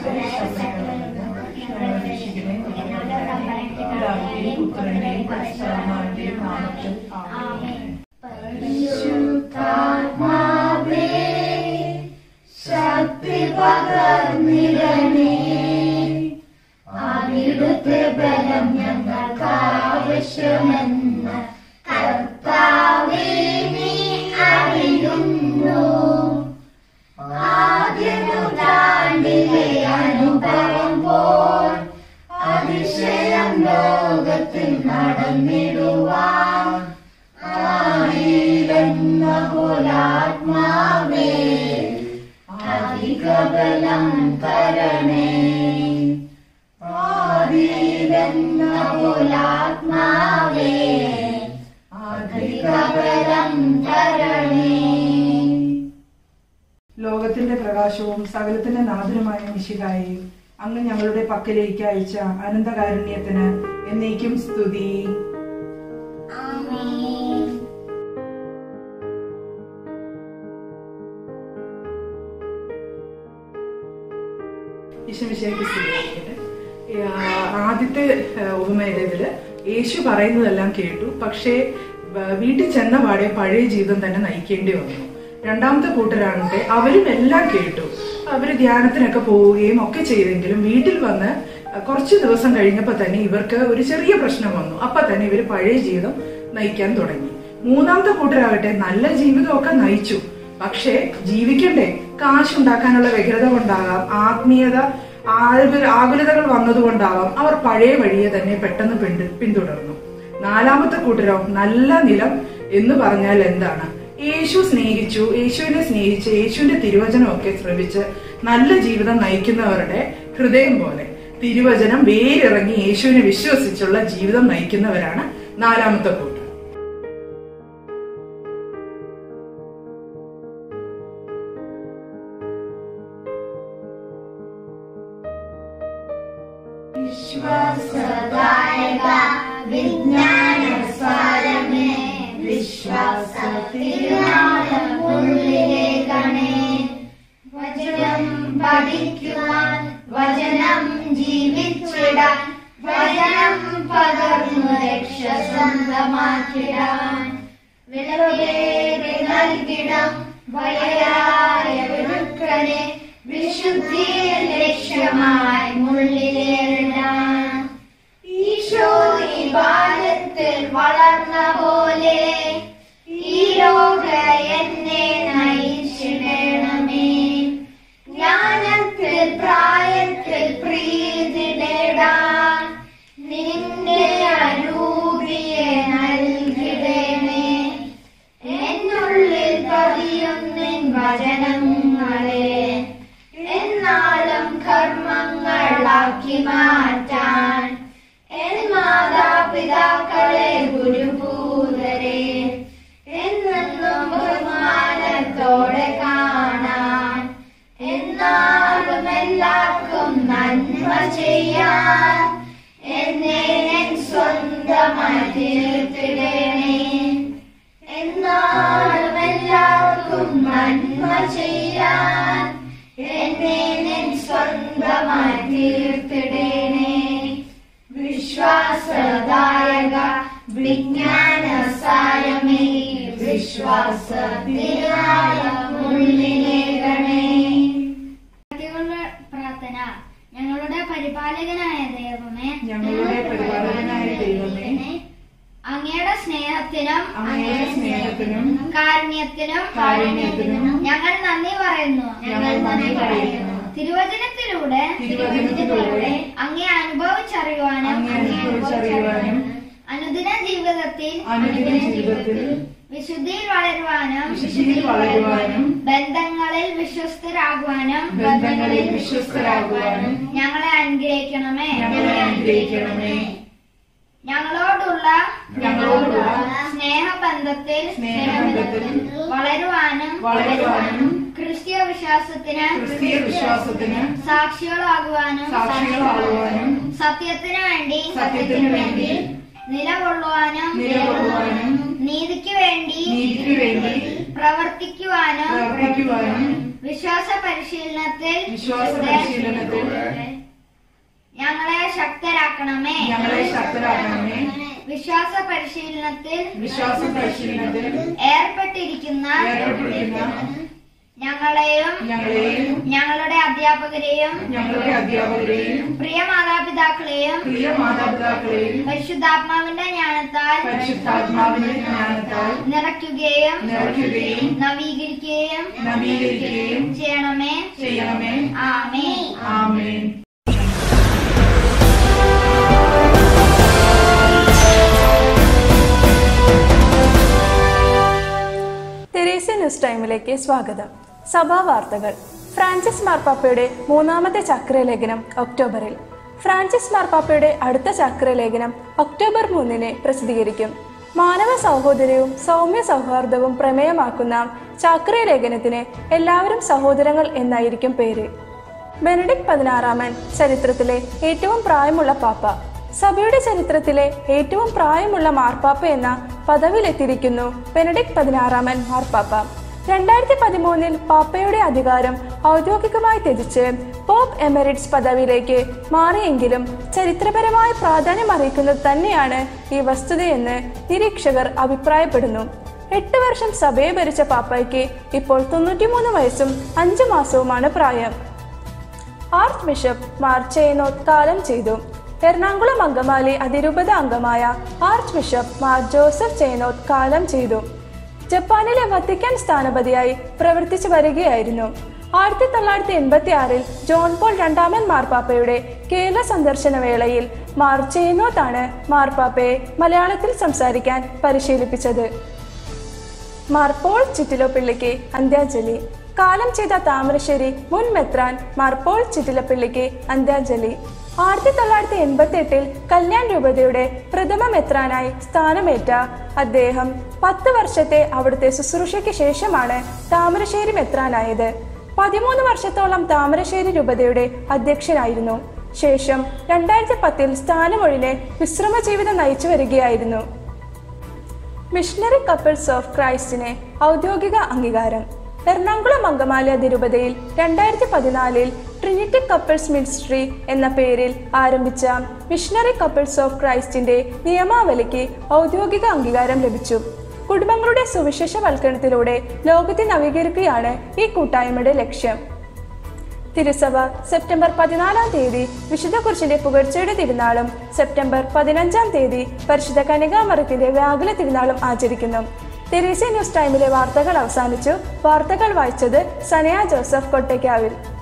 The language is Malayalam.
പിതാവിന്റെയും പുത്രന്റെയും പരിശുദ്ധാത്മാവിന്റെയും നാമത്തിൽ ആമേൻ പരിശുദ്ധാത്മാവേ ശക്തി പകർന്നിടണേ അവിടുത്തെ ബലം ഞങ്ങൾക്ക് ആവശ്യമെന്ന് കർത്താവേ നീ അറിയുന്നു ആദ്യ നൂറ്റാണ്ടിലെ അനുഭവം പോൽ അതിശയം ലോകത്തിൽ നടന്നിടുവാൻ ആയിരെന്ന പോലാത്മാവേ അധിക ബലം തരണേ ആദിയിലെന്ന പോലാത്മാവേ അധിക ബലം തരണേ ലോകത്തിന്റെ പ്രകാശവും സകലത്തിന്റെ നാഥനുമായ മിശികായി അങ്ങ് ഞങ്ങളുടെ പക്കലേക്ക് അയച്ച അനന്തകാരുണ്യത്തിന് എന്നേക്കും സ്തുതി ആമേൻ ഈശോമിശിഹായ്ക്ക് സ്തുതിയായിരിക്കട്ടെ. ആ, ആദ്യത്തെ ആ, ഉപമയുടേതില് യേശു പറയുന്നതെല്ലാം കേട്ടു പക്ഷേ വ- വീട്ടിൽ ചെന്ന പാടെ പഴയ ജീവിതം തന്നെ നയിക്കേണ്ടി വന്നു രണ്ടാമത്തെ കൂട്ടരാണെങ്കിൽ അവരും എല്ലാം കേട്ടു അവര് ധ്യാനത്തിനൊക്കെ പോവുകയും ഒക്കെ ചെയ്തെങ്കിലും വീട്ടിൽ വന്ന് കുറച്ച് ദിവസം കഴിഞ്ഞപ്പോൾ തന്നെ ഇവർക്ക് ഒരു ചെറിയ പ്രശ്നം വന്നു അപ്പൊ തന്നെ ഇവര് പഴയ ജീവിതം നയിക്കാൻ തുടങ്ങി മൂന്നാമത്തെ കൂട്ടരാകട്ടെ നല്ല ജീവിതമൊക്കെ നയിച്ചു പക്ഷേ ജീവിക്കണ്ടേ കാശുണ്ടാക്കാനുള്ള വ്യഗ്രത കൊണ്ടാകാം ആത്മീയത ആകുല- ആകുലതകൾ വന്നതുകൊണ്ടാവാം അവർ പഴയ വഴിയെ തന്നെ പെട്ടെന്ന് പിന്തു- പിന്തുടർന്നു നാലാമത്തെ കൂട്ടരോ നല്ല നിലം എന്ന് പറഞ്ഞാൽ എന്താണ് യേശു സ്നേഹിച്ചു യേശുവിനെ സ്നേഹിച്ച് യേശുവിന്റെ തിരുവചനമൊക്കെ ശ്രവിച്ച് നല്ല ജീവിതം നയിക്കുന്നവരുടെ ഹൃദയം പോലെ തിരുവചനം വേരിറങ്ങി യേശുവിനെ വിശ്വസിച്ചുള്ള ജീവിതം നയിക്കുന്നവരാണ് നാലാമത്തെ കൂട്ടർ വിശ്വാസദായക വിജ്ഞാന സാരമേ വിശ്വാസത്തിനാളുള്ളിലേക്കണേ വചനം പഠിക്കുവാൻ വചനം ജീവിച്ചിടാൻ വചനം പകർന്നു രക്ഷ സ്വന്തമാക്കിടാൻ വിളവേറെ നൽകിടം വയലായ വിടുക്കനെ വിശുദ്ധിയിൽ ലക്ഷ്യമായി മുള്ളിലേറിടാൻ ഈശോ ഈ ബാലത്തിൽ വളർന്ന പോലെ ഈ ലോക എന്നെ നയിച്ചിടണമേ ജ്ഞാനത്തിൽ പ്രായത്തിൽ പ്രീതി നേടാൻ നിന്റെ അരൂപിയെ നൽകിടണേ എന്നുള്ളിൽ പതിയും നിൻ വചനങ്ങളെ എന്നാളും കർമ്മങ്ങളാക്കി മാറ്റാൻ എൻ മാതാപിതാക്കളെ ഗുരുഭൂതരെ എന്നെന്നും ബഹുമാനത്തോടെ കാണാൻ എന്നാലും എല്ലാവർക്കും നന്മ ചെയ്യാൻ എന്നെ ഞാൻ സ്വന്തമായി തീർത്തിടണേ എന്നാലും എല്ലാവർക്കും നന്മ ചെയ്യാൻ എന്നെ ഞാൻ സ്വന്തമായി തീർത്തിടണേ വിശ്വാസദായക വിജ്ഞാന സാരമേ വിശ്വാസത്തിനാളുള്ളിലേകണേ ഭക്തിയുള്ള പ്രാർത്ഥന ഞങ്ങളുടെ പരിപാലകനായ ദൈവമേ ഞങ്ങളുടെ പരിപാലകനായ ദൈവമേ അങ്ങയുടെ സ്നേഹത്തിനും അങ്ങയുടെ സ്നേഹത്തിനും കാരുണ്യത്തിനും കാരുണ്യത്തിനും ഞങ്ങൾ നന്ദി പറയുന്നു ഞങ്ങൾ നന്ദി പറയുന്നു. തിരുവചനത്തിലൂടെ തിരുവചനത്തിലൂടെ അങ്ങേ അനുഭവിച്ചറിയുവാനും അങ്ങേ അനുഭവിച്ചറിയുവാനും അനുദിന ജീവിതത്തിൽ അനുദിന ജീവിതത്തിൽ വിശുദ്ധിയിൽ വളരുവാനും വിശുദ്ധിയിൽ വളരുവാനും ബന്ധങ്ങളിൽ വിശ്വസ്തരാകുവാനും ബന്ധങ്ങളിൽ വിശ്വസ്തരാകുവാനും ഞങ്ങളെ അനുഗ്രഹിക്കണമേ ഞങ്ങളെ അനുഗ്രഹിക്കണമേ ഞങ്ങളോടുള്ള ഞങ്ങളോടുള്ള സ്നേഹബന്ധത്തിൽ സ്നേഹബന്ധത്തിൽ വളരുവാനും വളരുവാനും ക്രിസ്തീയ വിശ്വാസത്തിന് ക്രിസ്തീയ വിശ്വാസത്തിന് സാക്ഷികളാകുവാനും സാക്ഷികളാകുവാനും സത്യത്തിനു വേണ്ടി സത്യത്തിനു വേണ്ടി നിലകൊള്ളുവാനും നിലകൊള്ളുവാനും നീതിക്ക് വേണ്ടി നീതിക്ക് വേണ്ടി പ്രവർത്തിക്കുവാനും പ്രവർത്തിക്കുവാനും വിശ്വാസ പരിശീലനത്തിൽ വിശ്വാസ പരിശീലനത്തിൽ ഞങ്ങളെ ശക്തരാക്കണമേ ഞങ്ങളെ ശക്തരാക്കണമേ വിശ്വാസ പരിശീലനത്തിൽ വിശ്വാസ പരിശീലനത്തിൽ ഏർപ്പെട്ടിരിക്കുന്ന ഏർപ്പെട്ടിരിക്കുന്ന ഞങ്ങളെയും ഞങ്ങളെയും ഞങ്ങളുടെ അധ്യാപകരെയും ഞങ്ങളുടെ അധ്യാപകരെയും പ്രിയ മാതാപിതാക്കളെയും പ്രിയ മാതാപിതാക്കളെയും പരിശുദ്ധാത്മാവിന്റെ ജ്ഞാനത്താൽ പരിശുദ്ധാത്മാവിന്റെ ജ്ഞാനത്താൽ നിറയ്ക്കുകയും നിറയ്ക്കുകയും നവീകരിക്കുകയും നവീകരിക്കുകയും ചെയ്യണമേ ചെയ്യണമേ ആമേ ആമേൻ തെരേസ്യ ന്യൂസ് ടൈമിലേക്ക് സ്വാഗതം സഭാ വാർത്തകൾ ഫ്രാൻസിസ് മാർപ്പാപ്പയുടെ മൂന്നാമത്തെ ചക്രലേഖനം ഒക്ടോബറിൽ ഫ്രാൻസിസ് മാർപ്പാപ്പയുടെ അടുത്ത ചക്രലേഖനം ഒക്ടോബർ മൂന്നിന് പ്രസിദ്ധീകരിക്കും മാനവ സഹോദര്യവും സൗമ്യ സൗഹാർദ്ദവും പ്രമേയമാക്കുന്ന ചാക്രലേഖനത്തിന് എല്ലാവരും സഹോദരങ്ങൾ എന്നായിരിക്കും പേര് ബെനഡിക് പതിനാറാമൻ ചരിത്രത്തിലെ ഏറ്റവും പ്രായമുള്ള പാപ്പ സഭയുടെ ചരിത്രത്തിലെ ഏറ്റവും പ്രായമുള്ള മാർപ്പാപ്പ എന്ന പദവിയിലെത്തിയിരിക്കുന്നു ബെനഡിക് പതിനാറാമൻ മാർപ്പാപ്പ രണ്ടായിരത്തി പതിമൂന്നിൽ പാപ്പയുടെ അധികാരം ഔദ്യോഗികമായി ത്യജിച്ച് പോപ്പ് എമറിറ്റ്സ് പദവിയിലേക്ക് മാറിയെങ്കിലും ചരിത്രപരമായ പ്രാധാന്യം അറിയിക്കുന്നത് തന്നെയാണ് ഈ വസ്തുതയെന്ന് നിരീക്ഷകർ അഭിപ്രായപ്പെടുന്നു എട്ട് വർഷം സഭയെ ഭരിച്ച പാപ്പയ്ക്ക് ഇപ്പോൾ തൊണ്ണൂറ്റിമൂന്ന് വയസ്സും അഞ്ച് മാസവുമാണ് പ്രായം ആർച്ച് ബിഷപ്പ് മാർ ചേനോത്ത് കാലം ചെയ്തു എറണാകുളം അങ്കമാലി അതിരൂപത അംഗമായ archbishop Mar Joseph Chenoth കാലം ചെയ്തു ജപ്പാനിലെ വത്തിക്കാൻ സ്ഥാനപതിയായി പ്രവർത്തിച്ചു വരികയായിരുന്നു ആയിരത്തി തൊള്ളായിരത്തി എൺപത്തി ആറിൽ ജോൺ പോൾ രണ്ടാമൻ മാർപ്പാപ്പയുടെ കേരള സന്ദർശന വേളയിൽ മാർ ചേനോത്താണ് മാർപ്പാപ്പയെ മലയാളത്തിൽ സംസാരിക്കാൻ പരിശീലിപ്പിച്ചത് മാർ പോൾ ചിറ്റിലപ്പിള്ളിക്ക് അന്ത്യാഞ്ജലി കാലം ചെയ്ത താമരശ്ശേരി മുൻ മെത്രാൻ മാർ പോൾ ചിറ്റിലപ്പിള്ളിക്ക് അന്ത്യാഞ്ജലി ആയിരത്തി തൊള്ളായിരത്തി എൺപത്തി എട്ടിൽ കല്യാൺ രൂപതയുടെ പ്രഥമ മെത്രാനായി സ്ഥാനമേറ്റ അദ്ദേഹം പത്ത് വർഷത്തെ അവിടുത്തെ ശുശ്രൂഷയ്ക്ക് ശേഷമാണ് താമരശ്ശേരി മെത്രാനായത് പതിമൂന്ന് വർഷത്തോളം താമരശ്ശേരി രൂപതയുടെ അധ്യക്ഷനായിരുന്നു ശേഷം രണ്ടായിരത്തി പത്തിൽ സ്ഥാനമൊഴിഞ്ഞ് വിശ്രമ ജീവിതം നയിച്ചു വരികയായിരുന്നു മിഷണറി കപ്പിൾസ് ഓഫ് ക്രൈസ്റ്റിന് ഔദ്യോഗിക അംഗീകാരം എറണാകുളം അങ്കമാലി അതിരൂപതയിൽ രണ്ടായിരത്തി പതിനാലിൽ ട്രിനിറ്റി കപ്പിൾസ് മിനിസ്ട്രി എന്ന പേരിൽ ആരംഭിച്ച മിഷണറി കപ്പിൾസ് ഓഫ് ക്രൈസ്റ്റിന്റെ നിയമാവലിക്ക് ഔദ്യോഗിക അംഗീകാരം ലഭിച്ചു കുടുംബങ്ങളുടെ സുവിശേഷവൽക്കരണത്തിലൂടെ ലോകത്തെ നവീകരിക്കുകയാണ് ഈ കൂട്ടായ്മയുടെ ലക്ഷ്യം തിരുസഭ സെപ്റ്റംബർ പതിനാലാം തീയതി വിശുദ്ധ കുരിശിന്റെ പുകഴ്ചയുടെ തിരുനാളും സെപ്റ്റംബർ പതിനഞ്ചാം തീയതി പരിശുദ്ധ കനികാമരത്തിന്റെ വ്യാകുല തിരുനാളും ആചരിക്കുന്നു തെരേസ്യ ന്യൂസ് ടൈമിലെ വാർത്തകൾ അവസാനിച്ചു വാർത്തകൾ വായിച്ചത് സനയ ജോസഫ് കൊട്ടയ്ക്കാവിൽ